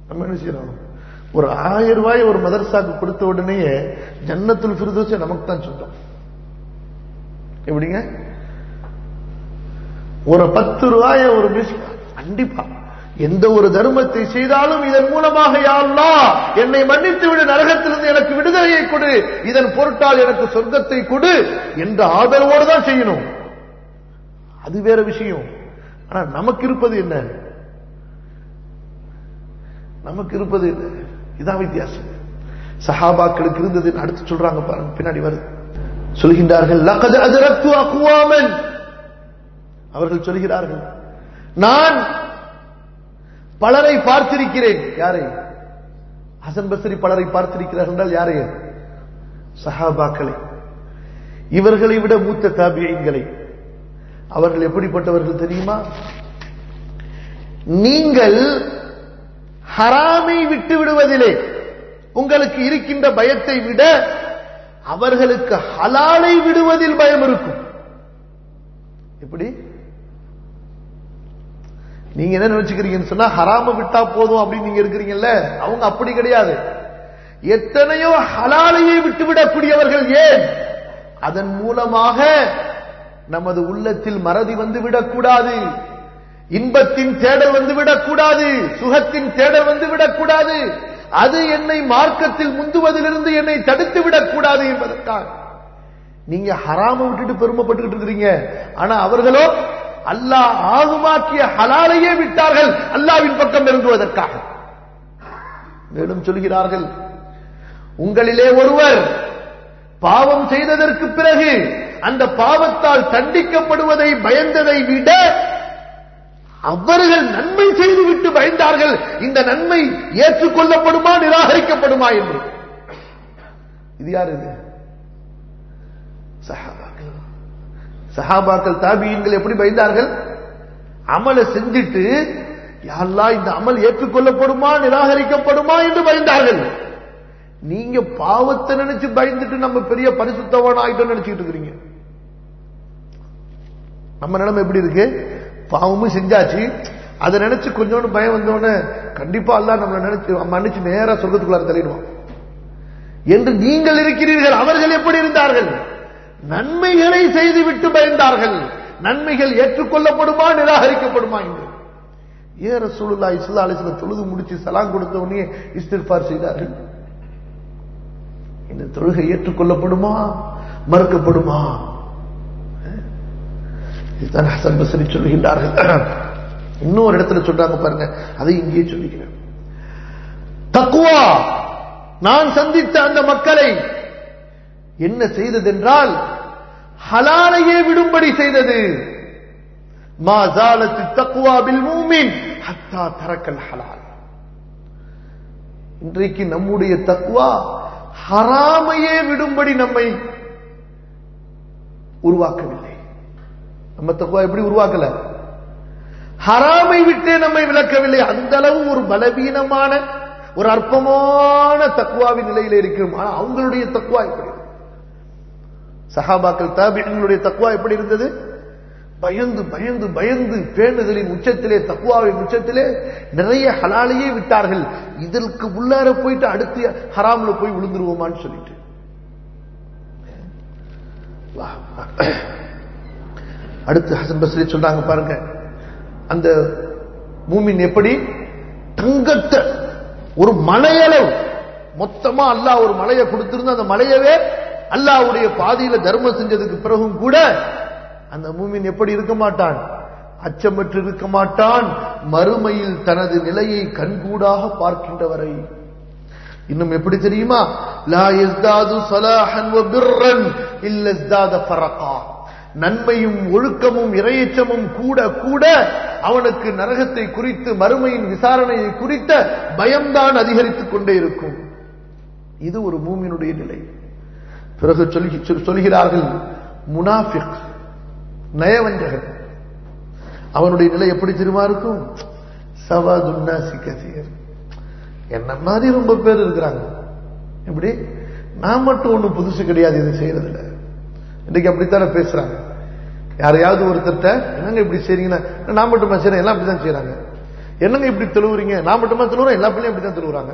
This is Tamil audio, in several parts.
நம்ம என்ன செய்யறோம் ஒரு ஆயிரம் ரூபாய் ஒரு மதரசாக்கு கொடுத்த உடனேயே ஜன்னத்துல் ஃபிர்தோஸை நமக்கு தான் சொந்தம் எப்படிங்க ஒரு பத்து ரூபாய ஒரு மிஸ் கண்டிப்பா எந்த ஒரு தர்மத்தை செய்தாலும் இதன் மூலமாக யா அல்லாஹ் என்னை மன்னித்து விடு நரகத்திலிருந்து எனக்கு விடுதலையை கொடு இதன் பொருட்டால் எனக்கு சொர்க்கத்தை கொடு என்ற ஆதரவோடு தான் செய்யணும் அது வேற விஷயம் ஆனா நமக்கு இருப்பது என்ன நமக்கு இருப்பது என்ன இதான் வித்தியாசம் சஹாபாக்களுக்கு இருந்தது அடுத்து சொல்றாங்க பாருங்க பின்னாடி வருது சொல்கின்றார்கள் லகத் அதரத்து அக்வாமன் அவர்கள் சொல்கிறார்கள் நான் பலரை பார்த்திருக்கிறேன் யாரை ஹசன் பஸ்ரி பலரை பார்த்திருக்கிறார்கள் என்றால் யாரை சஹாபாக்களை இவர்களை விட மூத்த தாபியங்களை அவர்கள் எப்படிப்பட்டவர்கள் தெரியுமா நீங்கள் ஹராமை விட்டு விடுவதிலே உங்களுக்கு இருக்கின்ற பயத்தை விட அவர்களுக்கு ஹலாலை விடுவதில் பயம் இருக்கும் எப்படி நீங்க என்ன நினைச்சுக்கிறீங்கன்னு சொன்னா ஹராம விட்டா போதும் அப்படின்னு நீங்க இருக்கிறீங்கல்ல அவங்க அப்படி கிடையாது எத்தனையோ ஹலாலையை விட்டுவிடக்கூடியவர்கள் ஏன் அதன் மூலமாக நமது உள்ளத்தில் மறதி வந்து விடக்கூடாது இன்பத்தின் தேடல் வந்து விடக்கூடாது சுகத்தின் தேடல் வந்து விடக்கூடாது அது என்னை மார்க்கத்தில் முந்துவதிலிருந்து என்னை தடுத்து விடக்கூடாது என்பதற்காக நீங்க ஹராம விட்டுட்டு பெருமைப்பட்டுக்கிட்டு இருக்கிறீங்க ஆனா அவர்களோ அல்லாஹ் ஆகுமாக்கிய ஹலாலையே விட்டார்கள் அல்லாவின் பக்கம் நெருங்குவதற்காக மேலும் சொல்கிறார்கள் உங்களிலே ஒருவர் பாவம் செய்ததற்கு பிறகு அந்த பாவத்தால் தண்டிக்கப்படுவதை பயந்ததை விட அவர்கள் நன்மை செய்துவிட்டு பயந்தார்கள் இந்த நன்மை ஏற்றுக்கொள்ளப்படுமா நிராகரிக்கப்படுமா என்று இது யார் இது சஹாபாக்கள் சஹாபாக்கள் தாபியன்கள் எப்படி பயந்தார்கள் அமலை செஞ்சிட்டு யாரெல்லாம் இந்த அமல் ஏற்றுக்கொள்ளப்படுமா நிராகரிக்கப்படுமா என்று பயந்தார்கள் நீங்க பாவத்தை நினைச்சு பயந்துட்டு நம்ம பெரிய பரிசுத்தவன் ஆயிட்டோம் நினைச்சுட்டு இருக்கிறீங்க நம்ம நிலைமை எப்படி இருக்கு பாவமும் செஞ்சாச்சு அதை நினைச்சு கொஞ்சோண்டு பயம் வந்தோடனே கண்டிப்பா அல்ல நம்மளை நினைச்சு மன்னிச்சு நேரா சொர்க்கத்துக்குள்ளார தள்ளிடுவான் என்று நீங்கள் இருக்கிறீர்கள் அவர்கள் எப்படி இருந்தார்கள் நன்மைகளை செய்துவிட்டு பயந்தார்கள் நன்மைகள் ஏற்றுக்கொள்ளப்படுமா நிராகரிக்கப்படுமா என்று ஏ ரசூலுல்லா இஸ்லா அலிஸ்ல தொழுது முடிச்சு சலாம் கொடுத்த உடனே இஸ்திர்பார் செய்தார்கள் இந்த தொழுகை ஏற்றுக்கொள்ளப்படுமா மறுக்கப்படுமா இதுதான் ஹசன் பசரி சொல்லுகின்றார்கள் இன்னொரு இடத்துல சொல்றாங்க பாருங்க அதை இங்கேயே சொல்லிக்கிறேன் தக்குவா நான் சந்தித்த அந்த மக்களை என்ன செய்ததென்றால் ஹலாலையே விடும்படி செய்தது மா ஜாலத்து தக்குவா பில் மூமின் ஹத்தா தரக்கல் ஹலால் இன்றைக்கு நம்முடைய தக்குவா ஹராமையே விடும்படி நம்மை உருவாக்கவில்லை நம்ம தக்குவா எப்படி உருவாக்கல ஹராமை விட்டே நம்மை விளக்கவில்லை அந்த அளவு ஒரு பலவீனமான ஒரு அற்பமான தக்குவாவின் நிலையில இருக்கிறோம் ஆனா அவங்களுடைய தக்குவா எப்படி சஹாபாக்கள் தாபிகளுடைய தக்குவா எப்படி இருந்தது பயந்து பயந்து பயந்து பேணுதலின் உச்சத்திலே தக்குவாவின் உச்சத்திலே நிறைய ஹலாலையே விட்டார்கள் இதற்கு உள்ளார போயிட்டு அடுத்து ஹராம்ல போய் விழுந்துருவோமான்னு சொல்லிட்டு அடுத்து ஹசன் பஸ்ரி சொல்றாங்க பாருங்க அந்த மூமின் எப்படி தங்கத்தை ஒரு மலையளவு மொத்தமா அல்லாஹ் ஒரு மலையை கொடுத்திருந்த அந்த மலையவே அல்லாவுடைய பாதையில தர்மம் செஞ்சதுக்கு பிறகும் கூட அந்த மூமின் எப்படி இருக்க மாட்டான் அச்சமற்று இருக்க மாட்டான் மறுமையில் தனது நிலையை கண்கூடாக பார்க்கின்றவரை இன்னும் எப்படி தெரியுமா லா இஸ்தாது சலாஹன் வ பிர்ரன் இல்ல இஸ்தாத ஃபரகா நன்மையும் ஒழுக்கமும் இரையச்சமும் கூட கூட அவனுக்கு நரகத்தை குறித்து மறுமையின் விசாரணையை குறித்த பயம்தான் அதிகரித்துக் கொண்டே இருக்கும் இது ஒரு மூமினுடைய நிலை பிறகு சொல்லி சொல்கிறார்கள் முனாஃபிக் நயவஞ்சகன் அவனுடைய நிலை எப்படி தெரியுமா இருக்கும் சவாதுன்னாசி கசீர் என்ன மாதிரி ரொம்ப பேர் இருக்கிறாங்க எப்படி நான் மட்டும் ஒண்ணு புதுசு கிடையாது இது செய்யறதில்ல இன்னைக்கு அப்படித்தானே பேசுறாங்க யாரையாவது ஒருத்தர்ட்ட என்னங்க இப்படி செய்றீங்கன்னா நான் மட்டும் செய்யறேன் எல்லாம் அப்படிதான் செய்யறாங்க என்னங்க இப்படி தெழுவுறீங்க நான் மட்டுமா தெழுவுறேன் எல்லா பிள்ளையும் இப்படி தான் தெழுவுறாங்க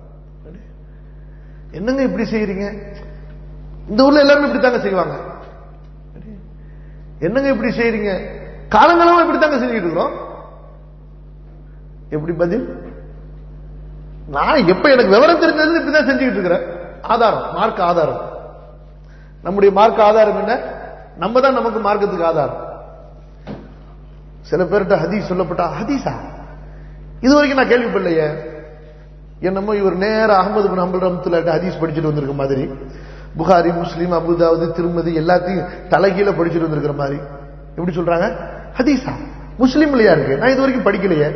என்னங்க இப்படி செய்யறீங்க இந்த ஊர்ல எல்லாருமே இப்படி தாங்க செய்வாங்க என்னங்க இப்படி செய்யறீங்க காலங்களும் இப்படி தாங்க செஞ்சுட்டு இருக்கிறோம் எப்படி பதில் நான் எப்ப எனக்கு விவரம் தெரிஞ்சது இப்படிதான் செஞ்சுக்கிட்டு இருக்கிறேன் ஆதாரம் மார்க்க ஆதாரம் நம்முடைய மார்க்க ஆதாரம் என்ன நம்ம தான் நமக்கு மார்க்கத்துக்கு ஆதாரம் சில பேர்கிட்ட ஹதீஸ் சொல்லப்பட்டா ஹதீஸா இது வரைக்கும் நான் கேள்விப்படலையே என்னமோ இவர் நேர அகமது பின் அம்பல் ரம்துல்லா ஹதீஸ் படிச்சுட்டு வந்திருக்க மாதிரி புகாரி முஸ்லீம் அபுதாவுது திருமதி எல்லாத்தையும் தலைகீழ படிச்சுட்டு வந்திருக்கிற மாதிரி எப்படி சொல்றாங்க ஹதீஸா முஸ்லீம்லயா இருக்கு நான் இது வரைக்கும் படிக்கலையே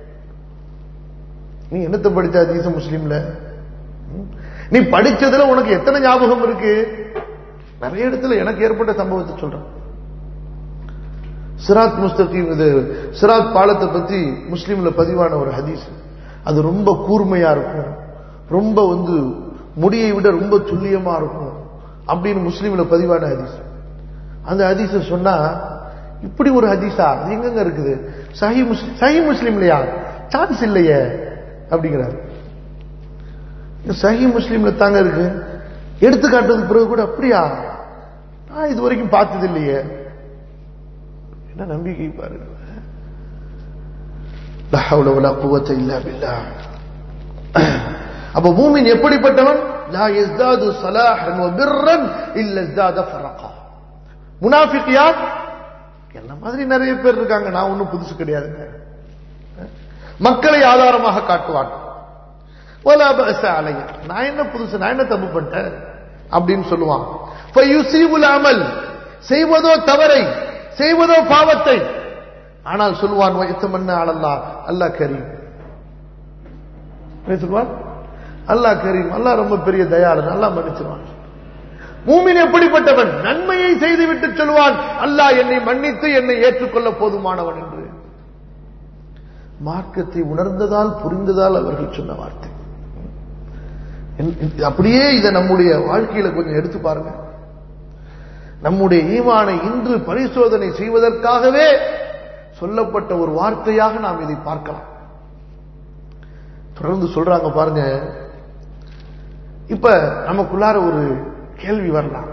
நீ என்னத்தை படிச்ச ஹதீஸ முஸ்லீம்ல ம்? நீ படிச்சதுல உனக்கு எத்தனை ஞாபகம் இருக்கு நிறைய இடத்துல எனக்கு ஏற்பட்ட சம்பவத்தை சொல்றேன் சிராத் முஸ்தகீம் இது சிராத் பாலத்தை பத்தி முஸ்லீம்ல பதிவான ஒரு ஹதீஸ் அது ரொம்ப கூர்மையா இருக்கும் ரொம்ப வந்து முடியை விட ரொம்ப துல்லியமா இருக்கும் அப்படின்னு முஸ்லீம்ல பதிவான ஹதீஸ் அந்த ஹதீஸ சொன்னா இப்படி ஒரு ஹதீஸா அது எங்கங்க இருக்குது சஹி முஸ்லிம் சஹி முஸ்லீம்லையா சான்ஸ் இல்லையே அப்படிங்கிறார் சஹி முஸ்லீம்ல தாங்க இருக்கு எடுத்து காட்டுறதுக்கு பிறகு கூட அப்படியா நான் இது வரைக்கும் பார்த்தது இல்லையே என்ன நம்பிக்கை பாருங்க லா ஹவ்ல வலா குவத்த இல்லா பில்லாஹ். அப்ப மூமின் எப்படிப்பட்டவன் லா யஸ்தாது ஸலாஹன் வ பிர்ரன் இல்ல யஸ்தாத ஃபரகா முனாஃபிக் யார் என்ன மாதிரி நிறைய பேர் இருக்காங்க நான் ஒண்ணும் புதுசு கிடையாதுங்க மக்களை ஆதாரமாக காட்டுவான் வலா பஅஸ அலைய நான் என்ன புதுசு நான் என்ன தப்பு பண்ணிட்டேன் அப்படின்னு சொல்லுவான் ஃபயுஸீபுல் அமல் செய்வதோ தவறை செய்வதோ பாவத்தை ஆனால் சொல்லுவான் வயத்தமன்ன அலல்லா அல்லாஹ் கரீம் என்ன சொல்வான் அல்லாஹ் கரீம் அல்லாஹ் ரொம்ப பெரிய தயாளன் அல்லாஹ் மன்னிச்சிருவான் மூமின் எப்படிப்பட்டவன் நன்மையை செய்துவிட்டு சொல்லுவான் அல்லாஹ் என்னை மன்னித்து என்னை ஏற்றுக்கொள்ள போதுமானவன் என்று மார்க்கத்தை உணர்ந்ததால் புரிந்ததால் அவர்கள் சொன்ன வார்த்தை என்- இது அப்படியே இதை நம்முடைய வாழ்க்கையில கொஞ்சம் எடுத்து பாருங்க நம்முடைய ஈமானை இன்று பரிசோதனை செய்வதற்காகவே சொல்லப்பட்ட ஒரு வார்த்தையாக நாம் இதை பார்க்கலாம் தொடர்ந்து சொல்றாங்க பாருங்க இப்ப நமக்குள்ளார ஒரு கேள்வி வரலாம்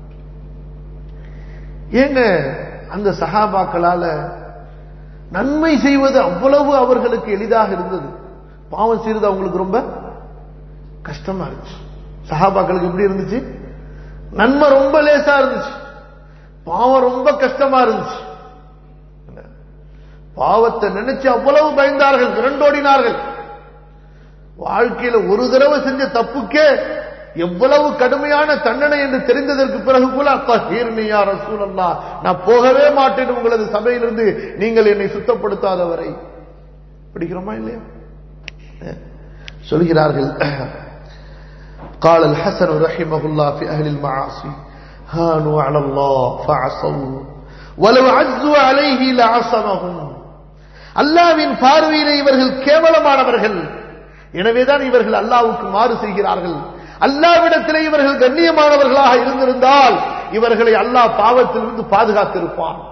ஏங்க அந்த சஹாபாக்களால நன்மை செய்வது அவ்வளவு அவர்களுக்கு எளிதாக இருந்தது பாவம் செய்வது அவங்களுக்கு ரொம்ப கஷ்டமா இருந்துச்சு சஹாபாக்களுக்கு எப்படி இருந்துச்சு நன்மை ரொம்ப லேசா இருந்துச்சு பாவம் ரொம்ப கஷ்டமா இருந்துச்சு என்ன? பாவத்தை நினைச்சு அவ்வளவு பயந்தார்கள் விரண்டோடினார்கள் வாழ்க்கையில ஒரு தடவை செஞ்ச தப்புக்கே எவ்வளவு கடுமையான தண்டனை என்று தெரிந்ததற்கு பிறகு கூட அப்பா ஹீர்னியா ரசூலல்லா நான் போகவே மாட்டேன் உங்களது சபையிலிருந்து நீங்கள் என்னை சுத்தப்படுத்தாதவரை படிக்கிறோமா இல்லையா சொல்கிறார்கள் قال الحسن رحمه الله في أهل المعاصي هانوا على الله فعصوا ولو عزوا عليه لعصمهم அல்லாவின் பார்வையிலே இவர்கள் கேவலமானவர்கள் எனவேதான் இவர்கள் அல்லாவுக்கு மாறு செய்கிறார்கள் அல்லாவிடத்திலே இவர்கள் கண்ணியமானவர்களாக இருந்திருந்தால் இவர்களை அல்லாஹ் பாவத்திலிருந்து பாதுகாத்திருப்பான்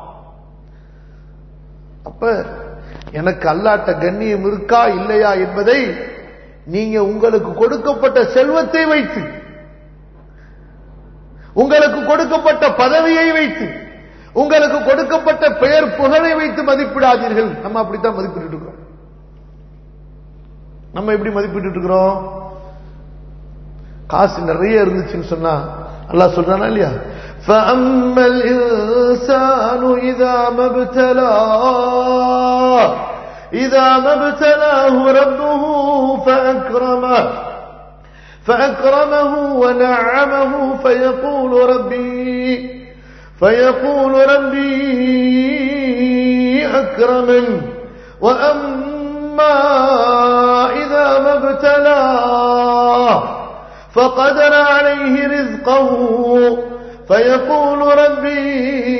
அப்ப எனக்கு அல்லாட்ட கண்ணியம் இருக்கா இல்லையா என்பதை நீங்க உங்களுக்கு கொடுக்கப்பட்ட செல்வத்தை வைத்து உங்களுக்கு கொடுக்கப்பட்ட பதவியை வைத்து உங்களுக்கு கொடுக்கப்பட்ட பெயர் புகழை வைத்து மதிப்பிடாதீர்கள் நம்ம அப்படித்தான் மதிப்பிட்டு இருக்கிறோம் நம்ம எப்படி மதிப்பிட்டு இருக்கிறோம் காசு நிறைய இருந்துச்சுன்னு சொன்னா அல்லாஹ் சொல்றானா இல்லையா فأما الإنسان إذا ما ابتلاه إذا ما ابتلاه ربه فأكرمه فأكرمه ونعمه فيقول ربي فيقول ربي أكرمن وأما إذا ما ابتلاه فقدر عليه رزقه فيقول ربي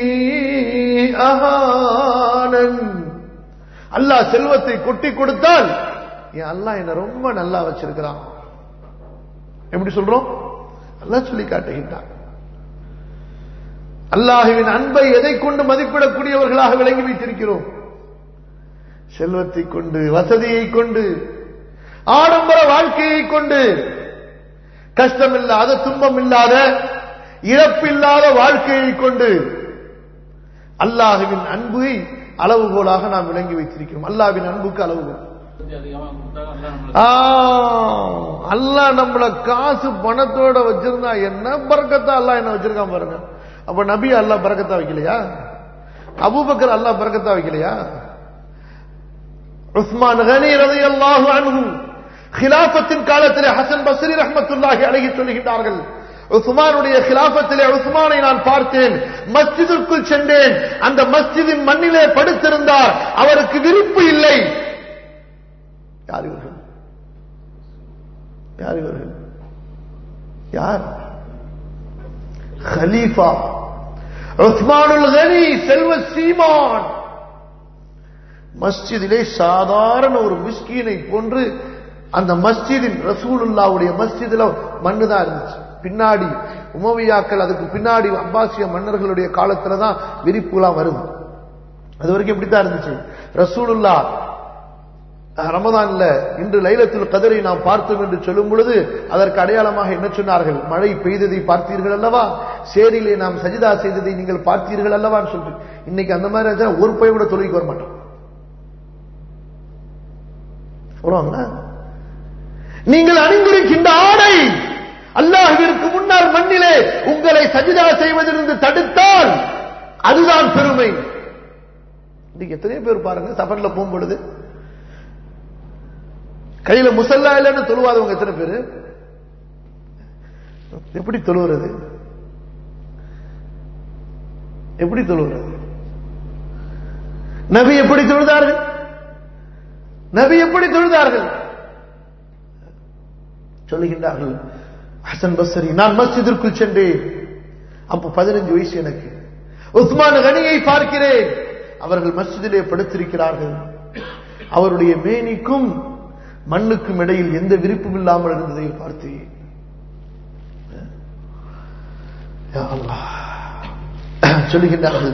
أهانن அல்லாஹ் செல்வத்தை கொட்டி கொடுத்தால் என் அல்லாஹ் என்ன ரொம்ப நல்லா வச்சிருக்கிறான் எப்படி சொல்றோம் அல்லாஹ் சொல்லி காட்டுகின்றான் அல்லாஹுவின் அன்பை எதை கொண்டு மதிப்பிடக்கூடியவர்களாக விளங்கி வைத்திருக்கிறோம் செல்வத்தை கொண்டு வசதியை கொண்டு ஆடம்பர வாழ்க்கையை கொண்டு கஷ்டம் இல்லாத துன்பம் இல்லாத இழப்பில்லாத வாழ்க்கையை கொண்டு அல்லாஹுவின் அன்பை அளவுகோலாக நாம் விளங்கி வைத்திருக்கிறோம் அல்லாஹ்வின் அன்புக்கு அளவுகோல் அதிகமா கொடுத்தா அல்லாஹ் நம்மளை ஆ, அல்லாஹ் நம்மள காசு பணத்தோட வச்சிருந்தா என்ன பறக்கத்தா அல்லாஹ் என்ன வச்சிருக்கான் பாருங்க அப்ப நபி அல்லாஹ் பறக்கத்தா வைக்கலையா அபூபக்கர் அல்லாஹ் பறக்கத்தா வைக்கலையா உஸ்மான் கனி ரலியல்லாஹு அன்ஹு கிலாஃபத்தின் காலத்திலே ஹசன் பஸ்ரி ரஹ்மத்துல்லாஹி அலைஹி சொல்லுகிறார்கள் உஸ்மானுடைய கிலாஃபத்திலே உஸ்மானை நான் பார்த்தேன் மஸ்ஜிதிற்குள் சென்றேன் அந்த மஸ்ஜிதின் மண்ணிலே படுத்திருந்தார் அவருக்கு விருப்பு இல்லை யார் இவர்கள் யார் இவர்கள் யார் ஹலீஃபா உஸ்மானுல் கனி செல்வ சீமான் மஸ்ஜிதிலே சாதாரண ஒரு மிஸ்கீனை போன்று அந்த மஸ்ஜிதின் ரசூலுல்லாவுடைய மஸ்ஜிதுல மண்ணு தான் இருந்துச்சு பின்னாடி உமவியாக்கள் அதுக்கு பின்னாடி அப்பாசிய மன்னர்களுடைய காலத்துல தான் விரிப்புலாம் வருது அது வரைக்கும் இப்படித்தான் இருந்துச்சு ரசூலுல்லா ரமதான்ல இன்று லைலத்துல் கதரை நாம் பார்த்தோம் என்று சொல்லும் பொழுது அதற்கு அடையாளமாக என்ன சொன்னார்கள் மழை பெய்ததை பார்த்தீர்கள் அல்லவா சேரியிலே நாம் சஜிதா செய்ததை நீங்கள் பார்த்தீர்கள் அல்லவான்னு சொல்லிட்டு இன்னைக்கு அந்த மாதிரி இருந்தா ஒரு பைய கூட தொழுகைக்கு வர மாட்டோம் சொல்லுவாங்களா நீங்கள் அணிந்திருக்கின்ற ஆடை அல்லாஹ்விற்கு முன்னால் மண்ணிலே உங்களை சஜிதா செய்வதிலிருந்து தடுத்தால் அதுதான் பெருமை இன்னைக்கு எத்தனையோ பேர் பாருங்க சஃபர்ல போகும் பொழுது கையில முசல்லா இல்லைன்னு தொழுவாதவங்க எத்தனை பேரு எப்படி தொழுவுறது எப்படி தொழுவுறது நபி எப்படி தொழுதார்கள் நபி எப்படி தொழுதார்கள் சொல்லுகின்றார்கள் ஹசன் பஸ்ரி நான் மஸ்ஜிதிற்குள் சென்றேன் அப்போ பதினஞ்சு வயசு எனக்கு உஸ்மான் கனியை பார்க்கிறேன் அவர்கள் மஸ்ஜிதிலே படுத்திருக்கிறார்கள் அவருடைய மேனிக்கும் மண்ணுக்கும் இடையில் எந்த விருப்பம் இல்லாமல் இருந்ததை பார்த்தேன் யா அல்லாஹ். சொல்லுகின்றார்கள்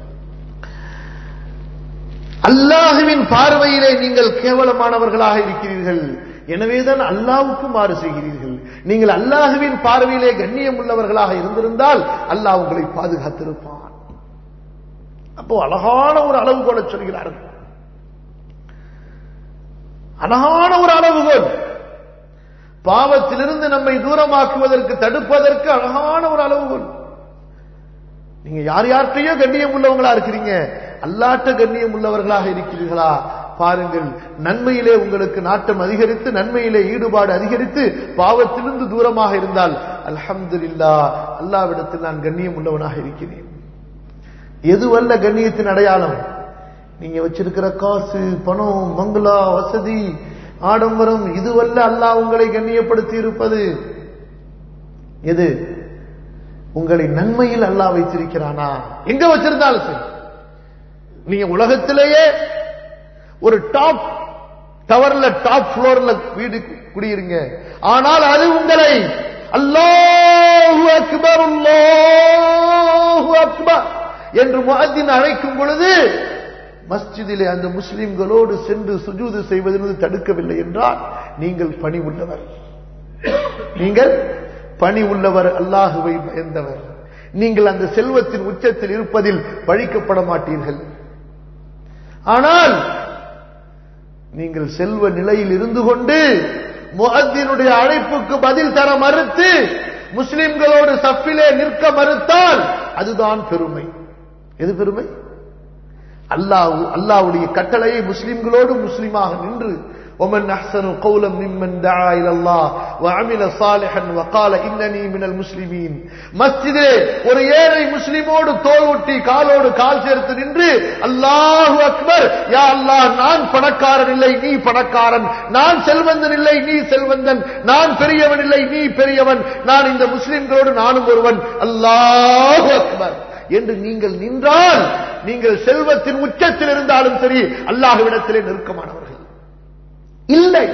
அல்லாஹுவின் பார்வையிலே நீங்கள் கேவலமானவர்களாக இருக்கிறீர்கள் எனவேதான் அல்லாவுக்கு மாறு செய்கிறீர்கள் நீங்கள் அல்லாஹுவின் பார்வையிலே கண்ணியம் உள்ளவர்களாக இருந்திருந்தால் அல்லாஹ் உங்களை பாதுகாத்திருப்பான் அப்போ அழகான ஒரு அளவுகோலை சொல்கிறார்கள் அழகான ஒரு அளவுகோல் பாவத்திலிருந்து நம்மை தூரமாக்குவதற்கு தடுப்பதற்கு அழகான ஒரு அளவுகோல் நீங்க யார் யார்கிட்டயோ கண்ணியம் உள்ளவங்களா இருக்கிறீங்க அல்லாட்ட கண்ணியம் உள்ளவர்களாக இருக்கிறீர்களா பாருங்கள் நன்மையிலே உங்களுக்கு நாட்டம் அதிகரித்து நன்மையிலே ஈடுபாடு அதிகரித்து பாவத்திலிருந்து தூரமாக இருந்தால் அல்ஹம்துலில்லா அல்லாவிடத்தில் நான் கண்ணியம் உள்ளவனாக இருக்கிறேன் எதுவல்ல கண்ணியத்தின் அடையாளம் நீங்க வச்சிருக்கிற காசு பணம் மங்களா வசதி ஆடம்பரம் இதுவல்ல அல்லாஹ் உங்களை கண்ணியப்படுத்தி இருப்பது எது உங்களை நன்மையில் அல்லாஹ் வைத்திருக்கிறானா எங்க வச்சிருந்தாலும் சரி நீங்க உலகத்திலேயே ஒரு டாப் டவர்ல டாப் ஃப்ளோர்ல வீடு குடியிருங்க ஆனால் அது உங்களை அல்லாஹு அக்பர் அல்லாஹு அக்பர் என்று முஅத்தின் அழைக்கும் பொழுது மஸ்ஜிதிலே அந்த முஸ்லிம்களோடு சென்று சுஜூது செய்வதிலிருந்து தடுக்கவில்லை என்றால் நீங்கள் பணி உள்ளவர் நீங்கள் பணி உள்ளவர் அல்லாஹுவை பயந்தவர் நீங்கள் அந்த செல்வத்தின் உச்சத்தில் இருப்பதில் பழிக்கப்பட மாட்டீர்கள் ஆனால் நீங்கள் செல்வ நிலையில் இருந்து கொண்டு முஹத்தினுடைய அழைப்புக்கு பதில் தர மறுத்து முஸ்லிம்களோடு சஃபிலே நிற்க மறுத்தால் அதுதான் பெருமை எது பெருமை அல்லாஹ் அல்லாஹ்வுடைய கட்டளையை முஸ்லிம்களோடு முஸ்லிமாக நின்று ومن احسن قولا ممن دعا الى الله وعمل صالحا وقال انني من المسلمين மஸ்ஜிதே ஒரு ஏழை முஸ்லிமோடு தோள் ஒட்டி காலோடு கால் சேர்த்து நின்று அல்லாஹு அக்பர் யா அல்லாஹ் நான் பணக்காரன் இல்லை நீ பணக்காரன் நான் செல்வந்தன் இல்லை நீ செல்வந்தன் நான் பெரியவன் இல்லை நீ பெரியவன் நான் இந்த முஸ்லிம்களோடு நானும் ஒருவன் அல்லாஹு அக்பர் என்று நீங்கள் நின்றால் நீங்கள் செல்வத்தின் உச்சத்தில் இருந்தாலும் சரி அல்லாஹ்விடத்திலே நெருக்கமானவர்கள் இல்லை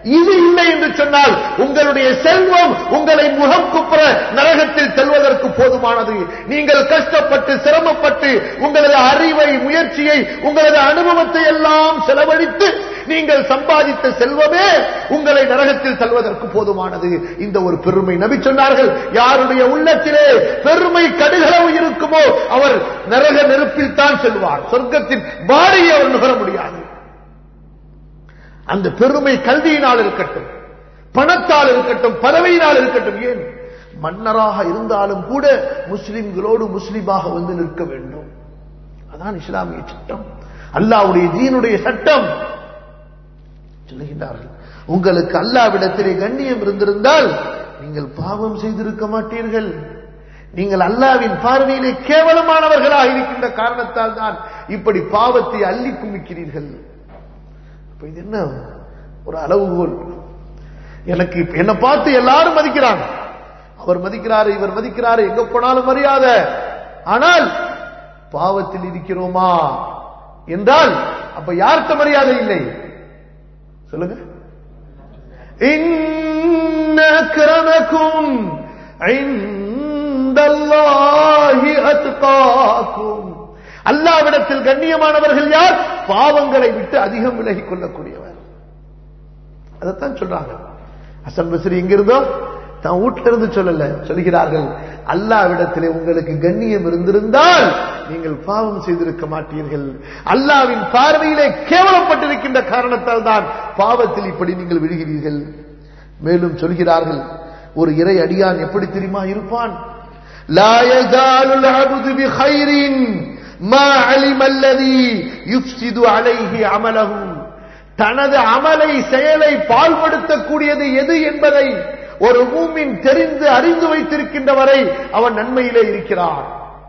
இது இல்லை என்று சொன்னால் உங்களுடைய செல்வம் உங்களை முகம் குப்புற நரகத்தில் செல்வதற்கு போதுமானது நீங்கள் கஷ்டப்பட்டு சிரமப்பட்டு உங்களது அறிவை முயற்சியை உங்களது அனுபவத்தை எல்லாம் செலவழித்து நீங்கள் சம்பாதித்த செல்வமே உங்களை நரகத்தில் செல்வதற்கு போதுமானது இந்த ஒரு பெருமை நபி சொன்னார்கள் யாருடைய உள்ளத்திலே பெருமை கடுகளவு இருக்குமோ அவர் நரக நெருப்பில் தான் செல்வார் சொர்க்கத்தின் வாரியை அவர் நுகர முடியாது அந்த பெருமை கல்வியினால் இருக்கட்டும் பணத்தால் இருக்கட்டும் பதவியினால் இருக்கட்டும் ஏன் மன்னராக இருந்தாலும் கூட முஸ்லிம்களோடு முஸ்லிமாக வந்து நிற்க வேண்டும் அதான் இஸ்லாமிய சட்டம் அல்லாவுடைய தீனுடைய சட்டம் சொல்லுகின்றார்கள் உங்களுக்கு அல்லாவிடத்திலே கண்ணியம் இருந்திருந்தால் நீங்கள் பாவம் செய்திருக்க மாட்டீர்கள் நீங்கள் அல்லாவின் பார்வையிலே கேவலமானவர்களாக இருக்கின்ற காரணத்தால் தான் இப்படி பாவத்தை அள்ளி குமிக்கிறீர்கள் அப்ப இது என்ன ஒரு அளவுகோல் எனக்கு இப்ப என்னை பார்த்து எல்லாரும் மதிக்கிறாங்க அவர் மதிக்கிறாரு இவர் மதிக்கிறாரு எங்க போனாலும் மரியாதை ஆனால் பாவத்தில் இருக்கிறோமா என்றால் அப்ப யார்கிட்ட மரியாதை இல்லை சொல்லுங்க إن أكرمكم عند الله أتقاكم அல்லாவிடத்தில் கண்ணியமானவர்கள் யார் பாவங்களை விட்டு அதிகம் விலகிக் கொள்ளக்கூடியவர் அதைத்தான் சொல்றாங்க அசன் பஸ்ரி எங்கிருந்தோ தான் வீட்டில இருந்து சொல்லல சொல்கிறார்கள் அல்லாவிடத்திலே உங்களுக்கு கண்ணியம் இருந்திருந்தால் நீங்கள் பாவம் செய்திருக்க மாட்டீர்கள் அல்லாவின் பார்வையிலே கேவலப்பட்டிருக்கின்ற காரணத்தால் தான் பாவத்தில் இப்படி நீங்கள் விழுகிறீர்கள் மேலும் சொல்கிறார்கள் ஒரு இறை அடியான் எப்படி தெரியுமா இருப்பான் لا يزال العبد بخير ما علم الذي يفسد عليه عمله தனது அமலை செயலை பால்படுத்தக்கூடியது எது என்பதை ஒரு மூமின் தெரிந்து அறிந்து வைத்திருக்கின்ற வரை அவன் நன்மையிலே இருக்கிறான்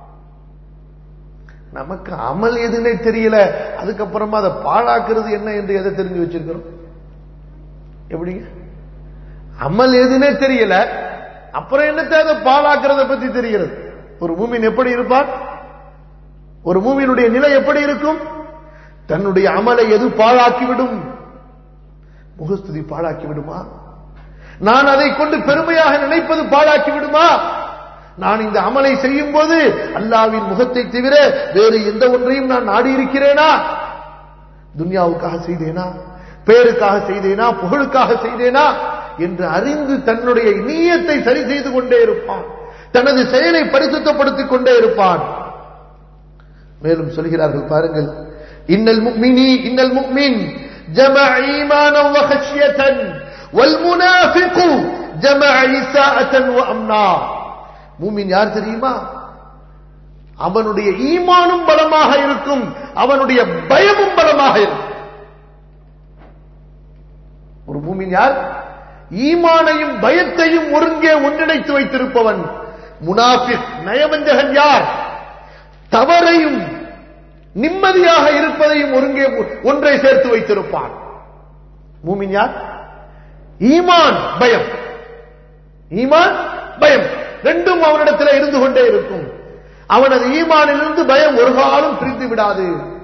நமக்கு அமல் எதுன்னே தெரியல அதுக்கப்புறமா அதை பாழாக்குறது என்ன என்று எதை தெரிஞ்சு வச்சிருக்கிறோம் எப்படிங்க அமல் எதுன்னே தெரியல அப்புறம் என்னத்தை அதை பாழாக்குறத பத்தி தெரிகிறது ஒரு மூமின் எப்படி இருப்பான் ஒரு மூமியினுடைய நிலை எப்படி இருக்கும் தன்னுடைய அமலை எது பாழாக்கிவிடும் முகஸ்துதி பாழாக்கி விடுமா நான் அதை கொண்டு பெருமையாக நினைப்பது பாழாக்கி விடுமா நான் இந்த அமலை செய்யும் போது அல்லாவின் முகத்தை தவிர வேறு எந்த ஒன்றையும் நான் நாடி இருக்கிறேனா துன்யாவுக்காக செய்தேனா பேருக்காக செய்தேனா புகழுக்காக செய்தேனா என்று அறிந்து தன்னுடைய நீயத்தை சரி செய்து கொண்டே இருப்பான் தனது செயலை பரிசுத்தப்படுத்திக் கொண்டே இருப்பான் மேலும் சொல்கிறார்கள் பாருங்கள் இன்னல் முக்மினி இன்னல் முக்மின் ஜம ஈமானம் வஹஷ்யத்தன் والمنافق جمع إساءة وأمنا மூமின் யார் தெரியுமா அவனுடைய ஈமானும் பலமாக இருக்கும் அவனுடைய பயமும் பலமாக இருக்கும் ஒரு மூமின் யார் ஈமானையும் பயத்தையும் ஒருங்கே ஒன்றிணைத்து வைத்திருப்பவன் முனாஃபிக் நயவஞ்சகன் யார் தவறையும் நிம்மதியாக இருப்பதையும் ஒருங்கே ஒன்றை சேர்த்து வைத்திருப்பான் மூமின் யார் ஈமான் பயம் ஈமான் பயம் ரெண்டும் அவனிடத்தில் இருந்து கொண்டே இருக்கும் அவனது ஈமானிலிருந்து பயம் ஒரு காலம் பிரிந்து விடாது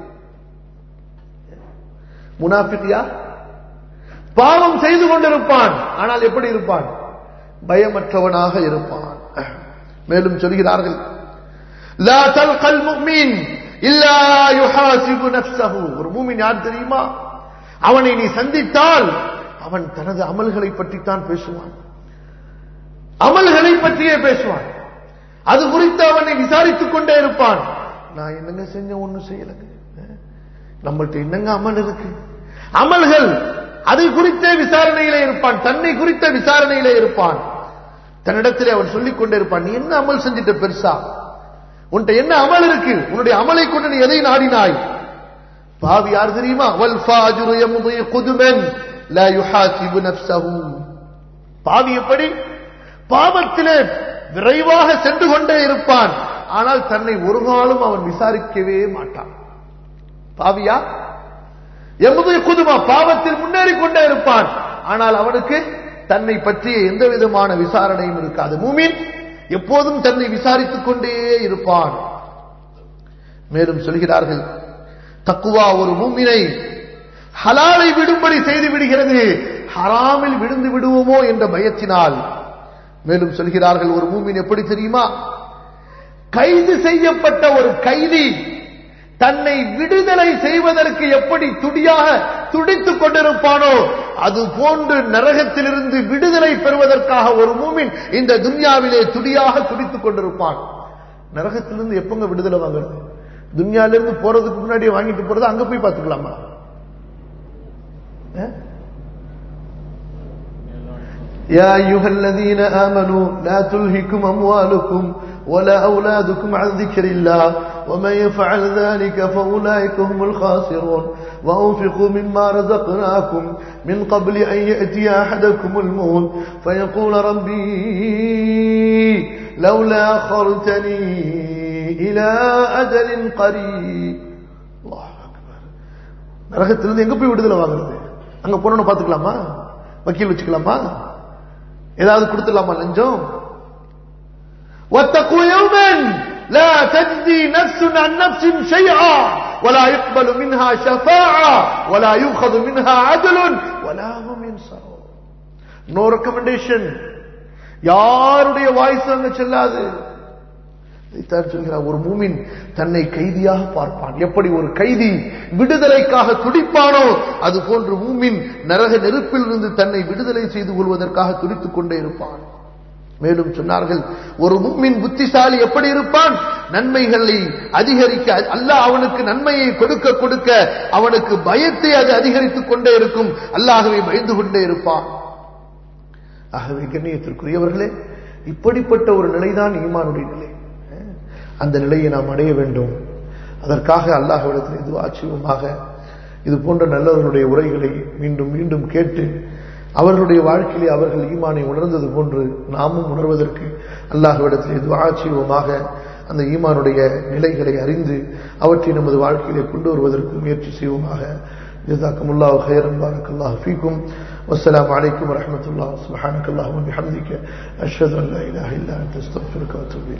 முனாஃபித்தியா பாவம் செய்து கொண்டிருப்பான் ஆனால் எப்படி இருப்பான் பயமற்றவனாக இருப்பான் மேலும் சொல்கிறார்கள் லா தல்கல் முஃமின் இல்லா யுஹாசிபு நஃப்ஸஹு ஒரு மூமின் யார் தெரியுமா அவனை நீ சந்தித்தால் அவன் தனது அமல்களை பற்றித்தான் பேசுவான் அமல்களை பற்றியே பேசுவான் அது குறித்து அவனை விசாரித்துக் கொண்டே இருப்பான் நான் என்னங்க செஞ்ச ஒண்ணும் செய்யலங்க நம்மள்ட்ட என்னங்க அமல் இருக்கு அமல்கள் அதை குறித்தே விசாரணையிலே இருப்பான் தன்னை குறித்த விசாரணையிலே இருப்பான் தன்னிடத்திலே அவன் சொல்லிக் கொண்டே இருப்பான் நீ என்ன அமல் செஞ்சிட்ட பெருசா உன்கிட்ட என்ன அமல் இருக்கு உன்னுடைய அமலை கொண்டு நீ எதை நாடினாய் பாவி யார் தெரியுமா வல் ஃபாஜிரு யம்தி குதுமன் லா யுஹாசிபு நஃப்ஸஹு பாவி எப்படி பாவத்திலே விரைவாக சென்று கொண்டே இருப்பான் ஆனால் தன்னை ஒரு நாளும் அவன் விசாரிக்கவே மாட்டான் பாவியா எமது குதுமா பாவத்தில் முன்னேறி கொண்டே இருப்பான் ஆனால் அவனுக்கு தன்னை பற்றிய எந்த விதமான விசாரணையும் இருக்காது மூமின் எப்போதும் தன்னை விசாரித்துக் கொண்டே இருப்பான் மேலும் சொல்கிறார்கள் தக்குவா ஒரு மூமினை ஹலாலை விடும்படி செய்து விடுகிறது ஹராமில் விழுந்து விடுவோமோ என்ற பயத்தினால் மேலும் சொல்கிறார்கள் ஒரு மூமின் எப்படி தெரியுமா கைது செய்யப்பட்ட ஒரு கைதி தன்னை விடுதலை செய்வதற்கு எப்படி துடியாக துடித்துக் கொண்டிருப்பானோ அது போன்று நரகத்திலிருந்து விடுதலை பெறுவதற்காக ஒரு மூமின் இந்த துன்யாவிலே துடியாக துடித்துக் கொண்டிருப்பான் நரகத்திலிருந்து எப்பங்க விடுதலை வாங்குறது துன்யாலிருந்து போறதுக்கு முன்னாடியே வாங்கிட்டு போறது அங்க போய் பார்த்துக்கலாமா அஹ்? يا أيها الذين آمنوا لا تلهكم أموالكم ولا أولادكم عن ذكر الله ومن يفعل ذلك فأولئك هم الخاسرون وأنفقوا مما رزقناكم من قبل أن يأتي أحدكم الموت فيقول ربي لولا أخرتني إلى أجل قريب الله أكبر நரகத்திலிருந்து எங்க போய் விடுதலை வாங்குறது அங்க போனோன்னு பாத்துக்கலாமா வக்கீல் வச்சுக்கலாமா ஏதாவது கொடுத்துடலாமா லஞ்சம் واتقوا يوما لا تجزي نفس عن نفس شيئا ولا يقبل منها شفاعة ولا يؤخذ منها عدل ولا هم ينصرون நோ ரெக்கமெண்டேஷன் யாருடைய வாய்ஸ் அங்க செல்லாது இதைத்தான் சொல்கிறார் ஒரு மூமின் தன்னை கைதியாக பார்ப்பான் எப்படி ஒரு கைதி விடுதலைக்காக துடிப்பானோ அது போன்று மூமின் நரக நெருப்பில் இருந்து தன்னை விடுதலை செய்து கொள்வதற்காக துடித்துக் கொண்டே இருப்பான் மேலும் சொன்னார்கள் ஒரு மூமின் புத்திசாலி எப்படி இருப்பான் நன்மைகளை அதிகரிக்க அல்லாஹ் அவனுக்கு நன்மையை கொடுக்க கொடுக்க அவனுக்கு பயத்தை அது அதிகரித்துக் கொண்டே இருக்கும் அல்லாஹவை பயந்து கொண்டே இருப்பான் ஆகவே கண்ணியத்திற்குரியவர்களே இப்படிப்பட்ட ஒரு நிலைதான் ஈமானுடைய நிலை அந்த நிலையை நாம் அடைய வேண்டும் அதற்காக அல்லாஹ்விடத்தில் இது ஆச்சரியமாக இது போன்ற நல்லவர்களுடைய உரைகளை மீண்டும் மீண்டும் கேட்டு அவர்களுடைய வாழ்க்கையிலே அவர்கள் ஈமானை உணர்ந்தது போன்று நாமும் உணர்வதற்கு அல்லாஹ்விடத்தில் இது ஆச்சரியமாக அந்த ஈமானுடைய நிலைகளை அறிந்து அவற்றை நமது வாழ்க்கையிலே கொண்டு வருவதற்கு முயற்சி செய்வோமாக جزاكم الله خيرا بارك الله فيكم والسلام عليكم ورحمة الله سبحانك اللهم وبحمدك أشهد أن لا إله إلا أنت استغفرك وأتوب إليك